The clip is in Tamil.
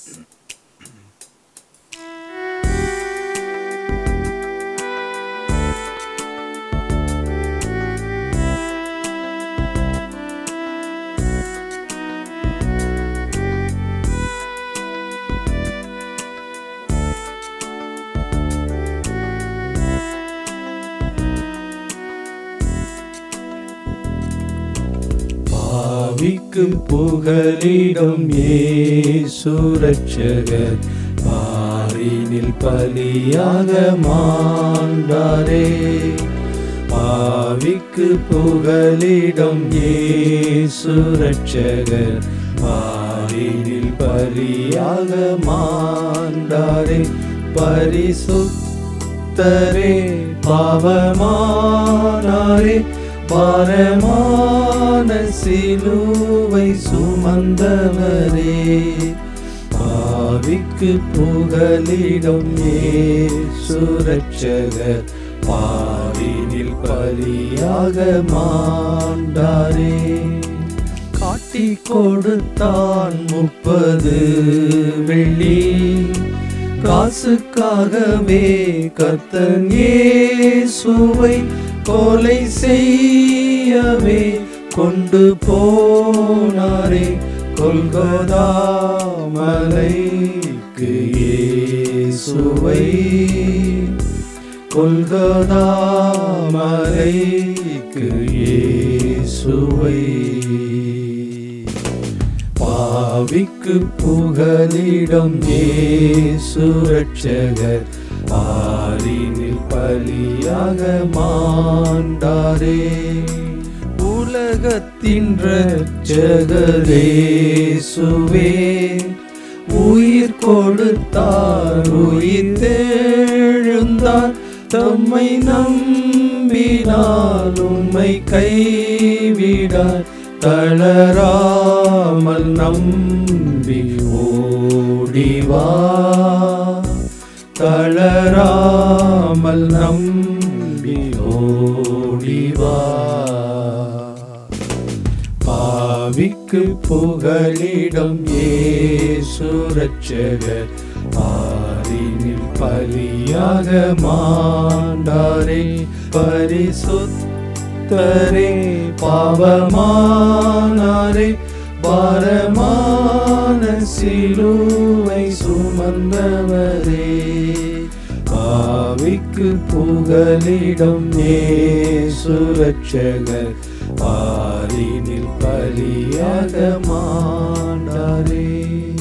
பாவிக்கு புகலிடம் ஏசு ரட்சகர் பாரினில் பலியாக மாண்டாரே பாவிக்கு புகலிடம் ஏசு ரட்சகர் பாரினில் பலியாக மாண்டாரே பரிசுத்தரே பாவமானாரே பாரமான சிலுவை சுமந்தவரே பாவிக்கு புகலிடம் ஏசுரட்சகர் பாரினில் பலியாக மாண்டாரே காட்டி கொடுத்தான் முப்பது வெள்ளி காசுக்காகவே கர்த்தன் இயேசுவை கொலை செய்யவே கொண்டு போனாரே கொல்கதா மலைக்கு இயேசுவை கொல்கதா மலைக்கு இயேசுவை பாவிக்கு புகலிடம் ஏசு ரட்சகர் பாரினில் பலியாக மாண்டாரே உலகத்தின் ரட்சகரேசுவே உயிர் கொடுத்தார் உயிர் தெழுந்தார் தம்மை நம்பினால் உம்மை கைவிடார் தளராமல் நம்பி ஓடிவா தளராமல் நம்பி ஓடிவா பாவிக்கு புகலிடம் ஏசு ரட்சகர் பாரினில் பலியாக மாண்டாரே பரிசுத்தரே பாவமானாரே பாரமான சிலுவை சுமந்தவரே பாவிக்கு புகலிடம் ஏசு ரட்சகர் பாரினில் பலியாக மாண்டாரே